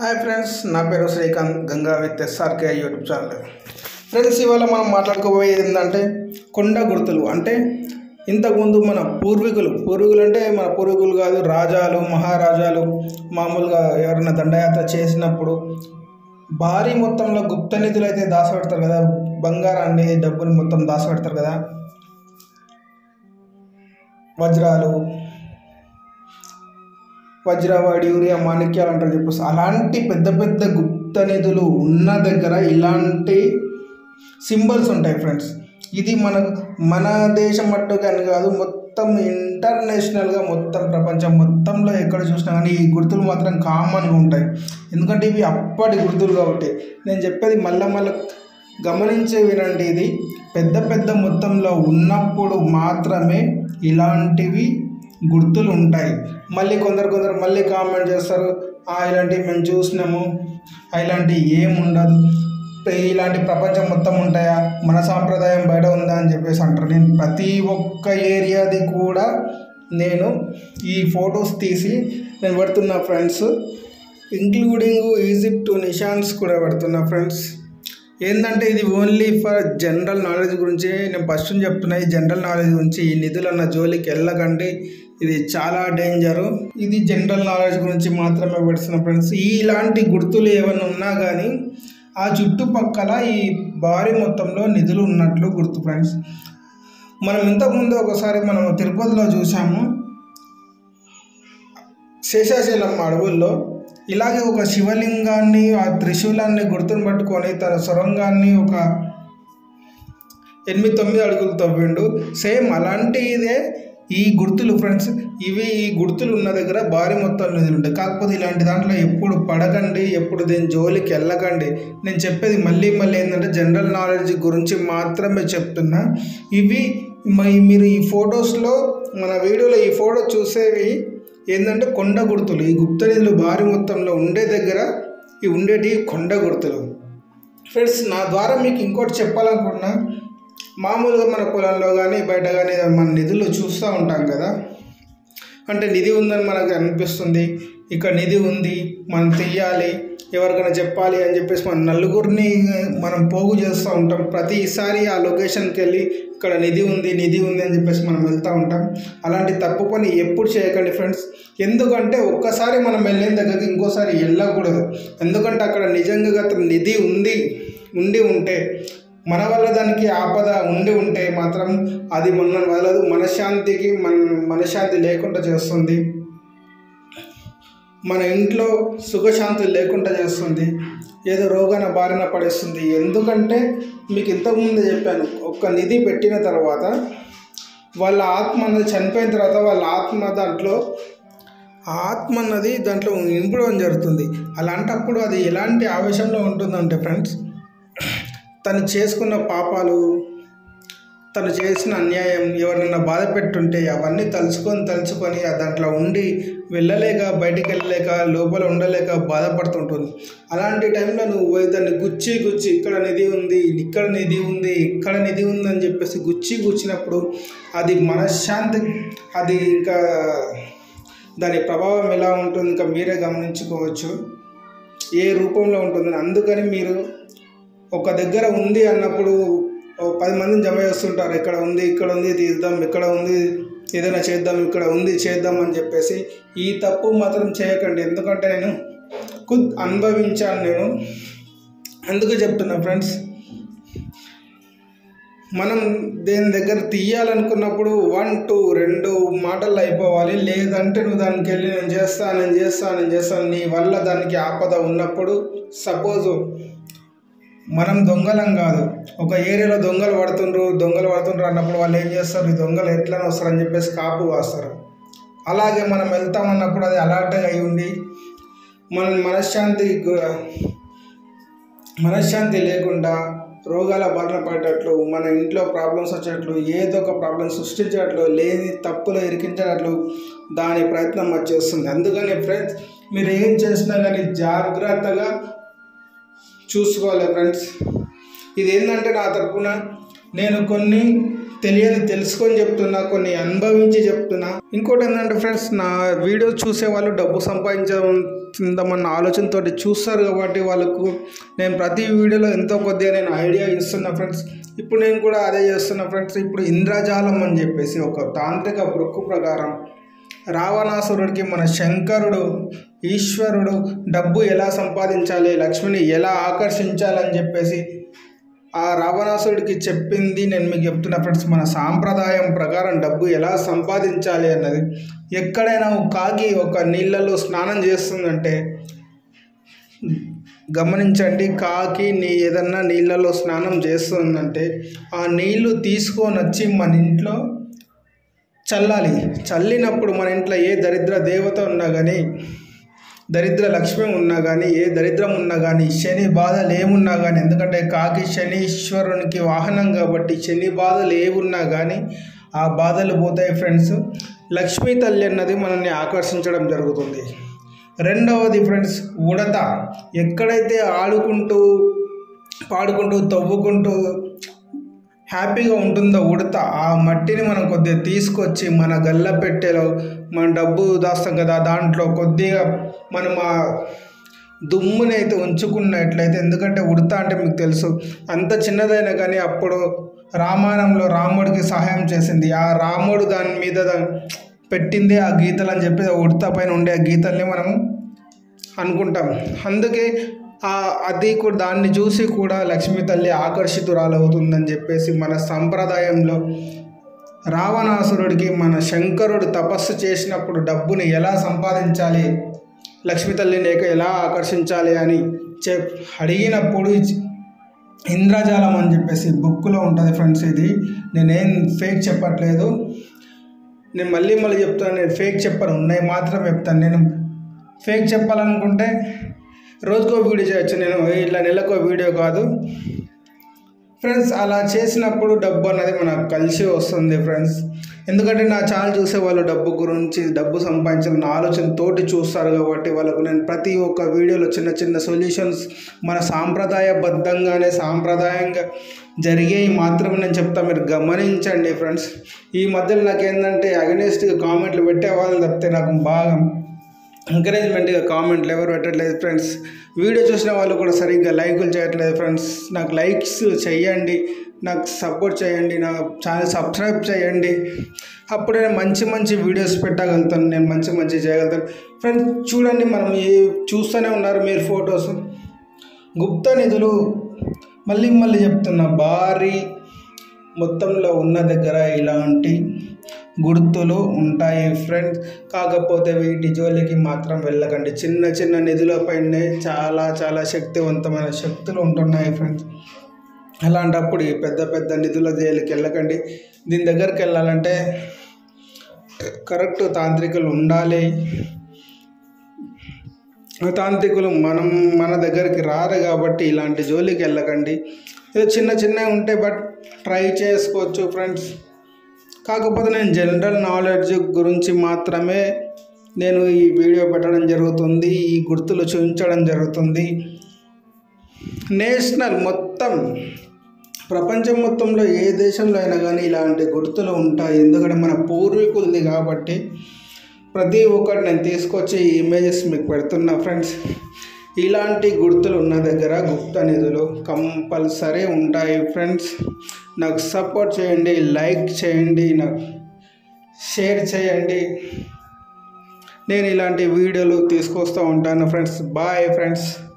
hi friends నా పేరు Srikanth Ganga with SRK YouTube channel friends ఇవాళ మనం మాట్లాడుకోబోయేది ఏంటంటే కొండ గుర్తులు అంటే ఇంతకుముందు మన పూర్వీకులు పూర్వీకులు అంటే మన పూర్వీకులు కాదు రాజాలు మహారాజాలు మామూలుగా ఎవరైనా దండయాత్ర చేసినప్పుడు భారీ మొత్తంలో గుప్త నిధులు అయితే దాచిపెడతారు కదా బంగారాన్ని డబ్బుని మొత్తం దాచిపెడతారు కదా వజ్రాలు వజ్రవాడి యూరియా మాణిక్యాలు అంటారు చెప్పేసి అలాంటి పెద్ద పెద్ద గుప్త నిధులు ఉన్న దగ్గర ఇలాంటి సింబల్స్ ఉంటాయి ఫ్రెండ్స్ ఇది మన మన దేశం మట్టుకు అని కాదు మొత్తం ఇంటర్నేషనల్గా మొత్తం ప్రపంచం మొత్తంలో ఎక్కడ చూసినా కానీ ఈ గుర్తులు మాత్రం కామన్గా ఉంటాయి ఎందుకంటే ఇవి అప్పటి గుర్తులు కాబట్టి నేను చెప్పేది మళ్ళా మళ్ళీ గమనించి వినండి ఇది పెద్ద పెద్ద మొత్తంలో ఉన్నప్పుడు మాత్రమే ఇలాంటివి గుర్తులు ఉంటాయి మళ్ళీ కొందరు కొందరు మళ్ళీ కామెంట్ చేస్తారు "ఆ, ఇలాంటివి మేము చూసినాము "ఆ, ఇలాంటివి ఏం ఉండదు ఇలాంటి ప్రపంచం మొత్తం ఉంటాయా మన సాంప్రదాయం బయట ఉందా అని చెప్పేసి అంటారు నేను ప్రతి ఒక్క ఏరియాది కూడా నేను ఈ ఫొటోస్ తీసి నేను పెడుతున్నా ఫ్రెండ్స్ ఇంక్లూడింగ్ ఈజిప్ట్ నిషాన్స్ కూడా పెడుతున్నా ఫ్రెండ్స్ ఏంటంటే ఇది ఓన్లీ ఫర్ జనరల్ నాలెడ్జ్ గురించి నేను ఫస్ట్ చెప్తున్నా ఈ జనరల్ నాలెడ్జ్ గురించి ఈ నిధులు అన్న జోలికి వెళ్ళకండి ఇది చాలా డేంజరు ఇది జనరల్ నాలెడ్జ్ గురించి మాత్రమే పెడుతున్నా ఫ్రెండ్స్ ఇలాంటి గుర్తులు ఏమైనా ఉన్నా కానీ ఆ చుట్టుపక్కల ఈ భారీ మొత్తంలో నిధులు ఉన్నట్లు గుర్తు ఫ్రెండ్స్ మనం ఇంతకుముందు ఒకసారి మనం తిరుపతిలో చూసాము శేషాచలం అడవుల్లో ఇలాగే ఒక శివలింగాన్ని ఆ త్రిశూలాన్ని గుర్తును పట్టుకొని తన సొరంగాన్ని ఒక ఎనిమిది తొమ్మిది అడుగులు తవ్విండు సేమ్ అలాంటిదే ఈ గుర్తులు ఫ్రెండ్స్ ఇవి ఈ గుర్తులు ఉన్న దగ్గర భారీ మొత్తం నిధులు ఉంటాయి కాకపోతే ఇలాంటి దాంట్లో ఎప్పుడు పడకండి ఎప్పుడు దీని జోలికి వెళ్ళకండి నేను చెప్పేది మళ్ళీ మళ్ళీ ఏంటంటే జనరల్ నాలెడ్జ్ గురించి మాత్రమే చెప్తున్నా ఇవి మ- మీరు ఈ ఫొటోస్లో మన వీడియోలో ఈ ఫోటో చూసేవి ఏంటంటే కొండ గుర్తులు ఈ గుప్త నిధులు భారీ మొత్తంలో ఉండే దగ్గర ఈ ఉండేటి కొండ గుర్తులు ఫ్రెండ్స్ నా ద్వారా మీకు ఇంకోటి చెప్పాలనుకుంటున్నా మామూలుగా మన పొలంలో కానీ బయట కానీ మన నిధులు చూస్తూ ఉంటాం కదా అంటే నిధి ఉందని మనకు అనిపిస్తుంది ఇక్కడ నిధి ఉంది మనం తీయాలి ఎవరికైనా చెప్పాలి అని చెప్పేసి మన నలుగురిని మనం పోగు చేస్తూ ఉంటాం ప్రతిసారి ఆ లొకేషన్కి వెళ్ళి ఇక్కడ నిధి ఉంది నిధి ఉంది అని చెప్పేసి మనం వెళ్తూ ఉంటాం అలాంటి తప్పు పని ఎప్పుడు చేయకండి ఫ్రెండ్స్ ఎందుకంటే ఒక్కసారి మనం వెళ్ళిన దగ్గరికి ఇంకోసారి వెళ్ళకూడదు ఎందుకంటే అక్కడ నిజంగా గత నిధి ఉంది ఉండి ఉంటే మన వల్ల దానికి ఆపద ఉండి ఉంటే మాత్రం అది మన వదలదు మనశ్శాంతికి మన మనశ్శాంతి లేకుండా చేస్తుంది మన ఇంట్లో సుఖశాంతి లేకుండా చేస్తుంది ఏదో రోగాన బారిన పడేస్తుంది ఎందుకంటే మీకు ఇంతకుముందు చెప్పాను ఒక్క నిధి పెట్టిన తర్వాత వాళ్ళ ఆత్మ అన్నది చనిపోయిన తర్వాత వాళ్ళ ఆత్మ దాంట్లో ఆ ఆత్మ అన్నది దాంట్లో ఇంపడం జరుగుతుంది అలాంటప్పుడు అది ఎలాంటి ఆవేశంలో ఉంటుందంటే ఫ్రెండ్స్ తను చేసుకున్న పాపాలు తను చేసిన అన్యాయం ఎవరినైనా బాధ పెట్టుంటే అవన్నీ తలుచుకొని తలుచుకొని ఆ దాంట్లో ఉండి వెళ్ళలేక బయటికి వెళ్ళలేక లోపల ఉండలేక బాధపడుతుంటుంది అలాంటి టైంలో నువ్వు పోయి దాన్ని గుచ్చి గుచ్చి ఇక్కడ నిధి ఉంది ఇక్కడ నిధి ఉంది ఇక్కడ నిధి ఉంది అని చెప్పేసి గుచ్చి గుచ్చినప్పుడు అది మనశ్శాంతి అది ఇంకా దాని ప్రభావం ఎలా ఉంటుంది ఇంకా మీరే గమనించుకోవచ్చు ఏ రూపంలో ఉంటుందని అందుకని మీరు ఒక దగ్గర ఉంది అన్నప్పుడు ఓ పది మందిని జమ చేస్తుంటారు ఇక్కడ ఉంది ఇక్కడ ఉంది తీద్దాం ఇక్కడ ఉంది ఏదైనా చేద్దాం ఇక్కడ ఉంది చేద్దాం అని చెప్పేసి ఈ తప్పు మాత్రం చేయకండి ఎందుకంటే నేను ఖుద్ అనుభవించాను నేను అందుకే చెప్తున్నా ఫ్రెండ్స్ మనం దేని దగ్గర తీయాలనుకున్నప్పుడు వన్ టూ రెండు మాటలు అయిపోవాలి లేదంటే నువ్వు దానికి వెళ్ళి నేను చేస్తాను నేను చేస్తాను నేను చేస్తాను నీ వల్ల దానికి ఆపద ఉన్నప్పుడు సపోజ్ మనం దొంగలం కాదు ఒక ఏరియాలో దొంగలు పడుతుండ్రు దొంగలు పడుతుండ్రు అన్నప్పుడు వాళ్ళు ఏం చేస్తారు ఈ దొంగలు ఎట్లా వస్తారని చెప్పేసి కాపు కాస్తారు అలాగే మనం వెళ్తామన్నప్పుడు అది అలర్ట్గా అయి ఉండి మన మనశ్శాంతి గు- మనశ్శాంతి లేకుండా రోగాల బారిన పడేటట్లు మన ఇంట్లో ప్రాబ్లమ్స్ వచ్చేటట్లు ఏదో ఒక ప్రాబ్లం సృష్టించేటట్లు లేని తప్పులు ఇరికించేటట్లు దాని ప్రయత్నం అది చేస్తుంది అందుకని ఫ్రెండ్స్ మీరు ఏం చేసినా కానీ జాగ్రత్తగా చూసుకోవాలి ఫ్రెండ్స్ ఇది ఏంటంటే నా తరపున నేను కొన్ని తెలియని తెలుసుకొని చెప్తున్నా కొన్ని అనుభవించి చెప్తున్నా ఇంకోటి ఏంటంటే ఫ్రెండ్స్ నా వీడియో చూసే వాళ్ళు డబ్బు సంపాదించమన్న ఆలోచనతో చూస్తారు కాబట్టి వాళ్ళకు నేను ప్రతి వీడియోలో ఎంతో కొద్దిగా నేను ఐడియా ఇస్తున్నా ఫ్రెండ్స్ ఇప్పుడు నేను కూడా అదే చేస్తున్నా ఫ్రెండ్స్ ఇప్పుడు ఇంద్రజాలం అని చెప్పేసి ఒక తాంత్రిక బృక్కు ప్రకారం రావణాసురుడికి మన శంకరుడు ఈశ్వరుడు డబ్బు ఎలా సంపాదించాలి లక్ష్మిని ఎలా ఆకర్షించాలని చెప్పేసి ఆ రావణాసురుడికి చెప్పింది నేను మీకు చెప్తున్నా ఫ్రెండ్స్ మన సాంప్రదాయం ప్రకారం డబ్బు ఎలా సంపాదించాలి అన్నది ఎక్కడైనా ఒక కాకి ఒక నీళ్ళలో స్నానం చేస్తుందంటే గమనించండి కాకి నీ ఏదన్నా నీళ్ళలో స్నానం చేస్తుందంటే ఆ నీళ్లు తీసుకొని వచ్చి మన ఇంట్లో చల్లాలి చల్లినప్పుడు మన ఇంట్లో ఏ దరిద్ర దేవత ఉన్నా కానీ దరిద్ర లక్ష్మి ఉన్నా కానీ ఏ దరిద్రం ఉన్నా కానీ శని బాధలు ఏమున్నా కానీ ఎందుకంటే కాకి శనీశ్వరునికి వాహనం కాబట్టి శని బాధలు ఏమున్నా కానీ ఆ బాధలు పోతాయి ఫ్రెండ్స్ లక్ష్మీ తల్లి అన్నది మనల్ని ఆకర్షించడం జరుగుతుంది రెండవది ఫ్రెండ్స్ ఉడత ఎక్కడైతే ఆడుకుంటూ పాడుకుంటూ తవ్వుకుంటూ హ్యాపీగా ఉంటుందో ఉడత ఆ మట్టిని మనం కొద్దిగా తీసుకొచ్చి మన గల్ల పెట్టెలో మన డబ్బు దాస్తాం కదా దాంట్లో కొద్దిగా మనం ఆ దుమ్ముని అయితే ఉంచుకున్నట్లయితే ఎందుకంటే ఉడత అంటే మీకు తెలుసు అంత చిన్నదైనా కానీ అప్పుడు రామాయణంలో రాముడికి సహాయం చేసింది ఆ రాముడు దాని మీద దా- పెట్టిందే ఆ గీతలు అని చెప్పి ఆ ఉడత పైన ఉండే ఆ గీతల్ని మనం అనుకుంటాం అందుకే ఆ అది కూడా దాన్ని చూసి కూడా లక్ష్మీ తల్లి ఆకర్షితురాలవుతుందని చెప్పేసి మన సంప్రదాయంలో రావణాసురుడికి మన శంకరుడు తపస్సు చేసినప్పుడు డబ్బుని ఎలా సంపాదించాలి లక్ష్మీ తల్లిని ఏక ఎలా ఆకర్షించాలి అని చెప్ అడిగినప్పుడు ఇంద్రజాలం అని చెప్పేసి బుక్లో ఉంటుంది ఫ్రెండ్స్ ఇది నేనేం ఫేక్ చెప్పట్లేదు నేను మళ్ళీ మళ్ళీ చెప్తాను నేను ఫేక్ చెప్పను ఉన్నాయి మాత్రం చెప్తాను నేను ఫేక్ చెప్పాలనుకుంటే రోజుకో వీడియో చేయొచ్చు నేను ఇట్లా నెలకో వీడియో కాదు ఫ్రెండ్స్ అలా చేసినప్పుడు డబ్బు అన్నది మనకు కలిసి వస్తుంది ఫ్రెండ్స్ ఎందుకంటే నా ఛానల్ చూసే వాళ్ళు డబ్బు గురించి డబ్బు సంపాదించాలన్న ఆలోచన తోటి చూస్తారు కాబట్టి వాళ్ళకు నేను ప్రతి ఒక్క వీడియోలో చిన్న చిన్న సొల్యూషన్స్ మన సాంప్రదాయబద్ధంగానే సాంప్రదాయంగా జరిగేవి మాత్రమే నేను చెప్తా మీరు గమనించండి ఫ్రెండ్స్ ఈ మధ్యలో నాకు ఏంటంటే అగనెస్ట్గా కామెంట్లు పెట్టే వాళ్ళు తప్పితే నాకు బాగా ఎంకరేజ్మెంట్గా కామెంట్లు ఎవరు పెట్టట్లేదు ఫ్రెండ్స్ వీడియో చూసిన వాళ్ళు కూడా సరిగ్గా లైకులు చేయట్లేదు ఫ్రెండ్స్ నాకు లైక్స్ చేయండి నాకు సపోర్ట్ చేయండి నా ఛానల్ సబ్స్క్రైబ్ చేయండి అప్పుడు నేను మంచి మంచి వీడియోస్ పెట్టగలుగుతాను నేను మంచి మంచి చేయగలుగుతాను ఫ్రెండ్స్ చూడండి మనం ఏ చూస్తూనే ఉన్నారు మీరు ఫొటోస్ గుప్త నిధులు మళ్ళీ మళ్ళీ చెప్తున్నా భారీ మొత్తంలో ఉన్న దగ్గర ఇలాంటి గుర్తులు ఉంటాయి ఫ్రెండ్స్ కాకపోతే వీటి జోలికి మాత్రం వెళ్ళకండి చిన్న చిన్న నిధులపైనే చాలా చాలా శక్తివంతమైన శక్తులు ఉంటున్నాయి ఫ్రెండ్స్ అలాంటప్పుడు ఈ పెద్ద పెద్ద నిధుల జోలికి వెళ్ళకండి దీని దగ్గరికి వెళ్ళాలంటే కరెక్ట్ తాంత్రికులు ఉండాలి ఆ తాంత్రికులు మనం మన దగ్గరికి రారు కాబట్టి ఇలాంటి జోలికి వెళ్ళకండి ఏదో చిన్న చిన్నవి ఉంటాయి బట్ ట్రై చేసుకోవచ్చు ఫ్రెండ్స్ కాకపోతే నేను జనరల్ నాలెడ్జ్ గురించి మాత్రమే నేను ఈ వీడియో పెట్టడం జరుగుతుంది ఈ గుర్తులు చూపించడం జరుగుతుంది నేషనల్ మొత్తం ప్రపంచం మొత్తంలో ఏ దేశంలో అయినా కానీ ఇలాంటి గుర్తులు ఉంటాయి ఎందుకంటే మన పూర్వీకులది కాబట్టి ప్రతి ఒక్కటి నేను తీసుకొచ్చి ఈ ఇమేజెస్ మీకు పెడుతున్నా ఫ్రెండ్స్ ఇలాంటి గుర్తులు ఉన్న దగ్గర గుప్త నిధులు కంపల్సరీ ఉంటాయి ఫ్రెండ్స్ నాకు సపోర్ట్ చేయండి లైక్ చేయండి నాకు షేర్ చేయండి నేను ఇలాంటి వీడియోలు తీసుకొస్తూ ఉంటాను ఫ్రెండ్స్ బాయ్ ఫ్రెండ్స్